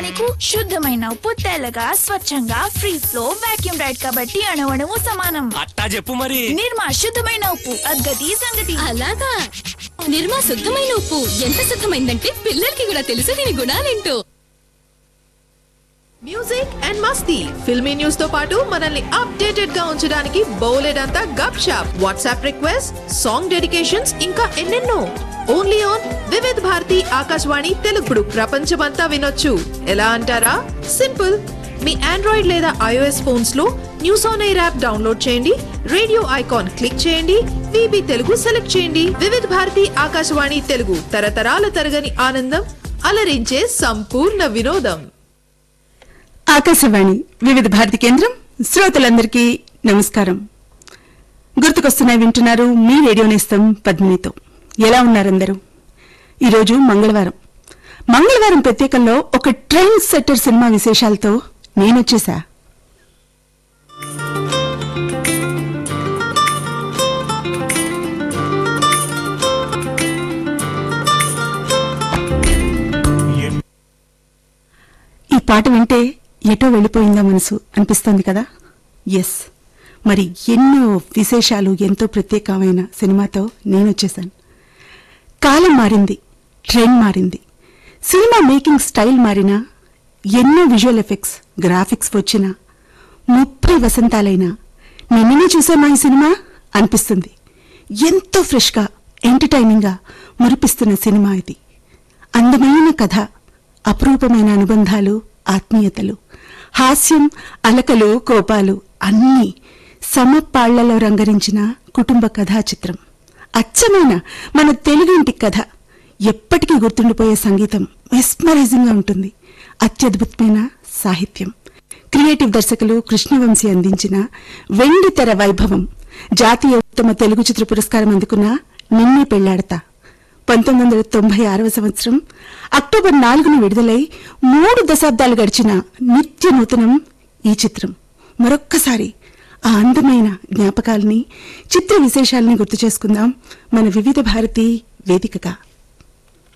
నీకు శుద్ధమైన ఉప్పు తెల్లగా స్వచ్ఛంగా ఫ్రీ ఫ్లో వాక్యూమ్ రైడ్ కాబట్టి అణువణువు సమానం అట్టా చెప్పు మరి నిర్మా శుద్ధమైన ఉప్పు అద్గతి సంగతి అలాగా నిర్మా శుద్ధమైన ఉప్పు ఎంత శుద్ధమైందంటే పిల్లలకి కూడా తెలుసు దీని గుణాలేంటో మ్యూజిక్ అండ్ మస్తీ ఫిల్మీ న్యూస్ తో పాటు మనల్ని అప్డేటెడ్ గా ఉంచడానికి బౌలెడ్ అంతా గప్ షాప్ వాట్సాప్ రిక్వెస్ట్ సాంగ్ డెడికేషన్స్ ఇంకా ఎన్నెన్నో ఓన్లీ ఆన్ వివిధ్ భారతి ఆకాశవాణి తెలుగుడు ప్రపంచమంతా వినొచ్చు ఎలా అంటారా సింపుల్ మీ ఆండ్రాయిడ్ లేదా ఐఓఎస్ ఫోన్స్ లో news on air app download చేయండి రేడియో ఐకాన్ క్లిక్ చేయండి విబి తెలుగు సెలెక్ట్ చేయండి వివిధ భారతి ఆకాశవాణి తెలుగు తరతరాల తరగని ఆనందం అలరించే సంపూర్ణ వినోదం ఆకాశవాణి వివిధ భారతి కేంద్రం శ్రోతలందరికీ నమస్కారం గుర్తుకొస్తున్నాయి వింటున్నారు మీ రేడియో నేస్తం పద్మినితో ఎలా ఉన్నారందరూ ఈరోజు మంగళవారం మంగళవారం ప్రత్యేకంలో ఒక ట్రెండ్ సెట్టర్ సినిమా విశేషాలతో నేనొచ్చేసా ఈ పాట వింటే ఎటో వెళ్ళిపోయిందా మనసు అనిపిస్తోంది కదా ఎస్ మరి ఎన్నో విశేషాలు ఎంతో ప్రత్యేకమైన సినిమాతో నేను వచ్చేసాను కాలం మారింది ట్రెండ్ మారింది సినిమా మేకింగ్ స్టైల్ మారినా ఎన్నో విజువల్ ఎఫెక్ట్స్ గ్రాఫిక్స్ వచ్చినా ముప్పై వసంతాలైనా నిన్ననే చూసామా ఈ సినిమా అనిపిస్తుంది ఎంతో ఫ్రెష్గా ఎంటర్టైనింగ్గా మురిపిస్తున్న సినిమా ఇది అందమైన కథ అపురూపమైన అనుబంధాలు ఆత్మీయతలు హాస్యం అలకలు కోపాలు అన్నీ సమపాళ్లలో రంగరించిన కుటుంబ కథా చిత్రం అచ్చమైన మన తెలుగింటి కథ ఎప్పటికీ గుర్తుండిపోయే సంగీతం మెస్మరైజింగ్ గా ఉంటుంది అత్యద్భుతమైన సాహిత్యం క్రియేటివ్ దర్శకులు కృష్ణవంశీ అందించిన వెండి తెర వైభవం జాతీయ ఉత్తమ తెలుగు చిత్ర పురస్కారం అందుకున్న నిన్నే పెళ్లాడతా పంతొమ్మిది వందల తొంభై ఆరవ సంవత్సరం అక్టోబర్ నాలుగున విడుదలై మూడు దశాబ్దాలు గడిచిన నిత్య నూతనం ఈ చిత్రం మరొక్కసారి ఆ అందమైన జ్ఞాపకాల్ని చిత్ర విశేషాల్ని గుర్తు చేసుకుందాం మన వివిధ భారతి వేదికగా